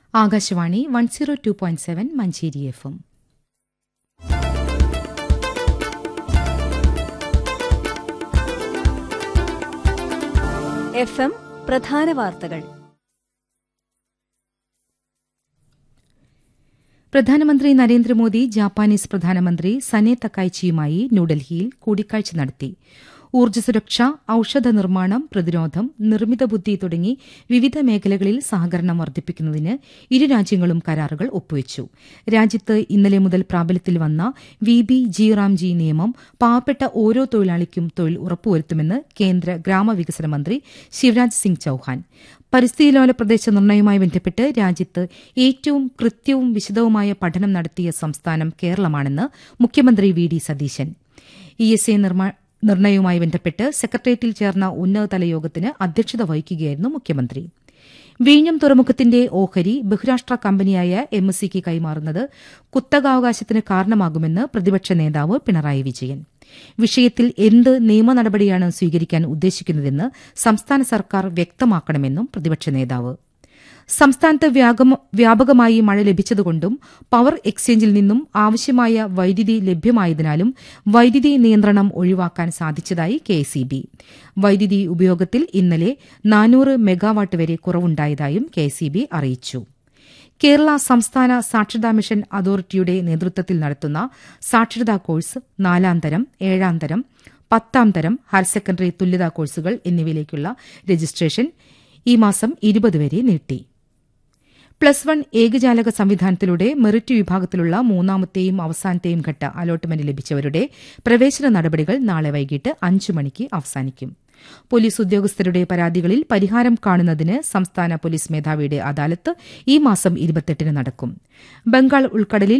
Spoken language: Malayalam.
Akashvani one zero two point seven Manjeri F M F M പ്രധാന വാർത്തകൾ പ്രധാനമന്ത്രി നരേന്ദ്രമോദി ജാപ്പാനീസ് പ്രധാനമന്ത്രി സനെ തക്കായ്ച്ചിയുമായി ന്യൂഡൽഹിയിൽ കൂടിക്കാഴ്ച നടത്തി ഊർജ്ജ സുരക്ഷ ഔഷധ നിർമ്മാണം പ്രതിരോധം നിർമ്മിത ബുദ്ധി തുടങ്ങി വിവിധ മേഖലകളിൽ സഹകരണം വർദ്ധിപ്പിക്കുന്നതിന് ഇരു രാജ്യങ്ങളും കരാറുകൾ ഒപ്പുവച്ചു രാജ്യത്ത് ഇന്നലെ മുതൽ പ്രാബല്യത്തിൽ വന്ന വി ബി ജി റാംജി നിയമം പാവപ്പെട്ട ഓരോ തൊഴിലാളിക്കും തൊഴിൽ ഉറപ്പുവരുത്തുമെന്ന് കേന്ദ്ര ഗ്രാമവികസന മന്ത്രി ശിവരാജ് സിംഗ് ചൌഹാൻ പരിസ്ഥിതിലോല പ്രദേശ നിർണയവുമായി ബന്ധപ്പെട്ട് രാജ്യത്ത് ഏറ്റവും കൃത്യവും വിശദവുമായ പഠനം നടത്തിയ സംസ്ഥാനം കേരളമാണെന്ന് മുഖ്യമന്ത്രി V D Satheesan E S A നിർണയവുമായി ബന്ധപ്പെട്ട് സെക്രട്ടേറിയറ്റിൽ ചേർന്ന ഉന്നതതല യോഗത്തിന് അധ്യക്ഷത വഹിക്കുകയായിരുന്നു മുഖ്യമന്ത്രി വിഴിഞ്ഞം തുറമുഖത്തിന്റെ ഓഹരി ബഹുരാഷ്ട്ര കമ്പനിയായ എം എസ് സിക്ക് കൈമാറുന്നത് കുത്തകാവകാശത്തിന് കാരണമാകുമെന്ന് പ്രതിപക്ഷ നേതാവ് പിണറായി വിജയൻ വിഷയത്തിൽ എന്ത് നിയമ നടപടിയാണ് സ്വീകരിക്കാൻ ഉദ്ദേശിക്കുന്നതെന്ന് സംസ്ഥാന സർക്കാർ വ്യക്തമാക്കണമെന്നും പ്രതിപക്ഷ നേതാവ് സംസ്ഥാനത്ത് വ്യാപകമായി മഴ ലഭിച്ചതുകൊണ്ടും പവർ എക്സ്ചേഞ്ചിൽ നിന്നും ആവശ്യമായ വൈദ്യുതി ലഭ്യമായതിനാലും വൈദ്യുതി നിയന്ത്രണം ഒഴിവാക്കാൻ സാധിച്ചതായി കെഎസ്ഇബി വൈദ്യുതി ഉപയോഗത്തിൽ ഇന്നലെ നാനൂറ് മെഗാവാട്ട് വരെ കുറവുണ്ടായതായും കെഎസ്ഇബി അറിയിച്ചു കേരള സംസ്ഥാന സാക്ഷരതാ മിഷൻ അതോറിറ്റിയുടെ നേതൃത്വത്തിൽ നടത്തുന്ന സാക്ഷരതാ കോഴ്സ് നാലാം തരം ഏഴാം തരം പത്താം തരം ഹയർ സെക്കൻഡറി തുല്യതാ കോഴ്സുകൾ എന്നിവയിലേക്കുള്ള രജിസ്ട്രേഷൻ ഈ മാസം ഇരുപത് വരെ നീട്ടി പ്ലസ് വൺ ഏകജാലക സംവിധാനത്തിലൂടെ മെറിറ്റ് വിഭാഗത്തിലുള്ള മൂന്നാമത്തെയും അവസാനത്തെയും ഘട്ട അലോട്ട്മെന്റ് ലഭിച്ചവരുടെ പ്രവേശന നടപടികൾ നാളെ വൈകിട്ട് അഞ്ചു മണിക്ക് അവസാനിക്കും പോലീസ് ഉദ്യോഗസ്ഥരുടെ പരാതികളിൽ പരിഹാരം കാണുന്നതിന് സംസ്ഥാന പോലീസ് മേധാവിയുടെ അദാലത്ത് ഈ മാസം ഇരുപത്തെട്ടിന് നടക്കും ബംഗാൾ ഉൾക്കടലിൽ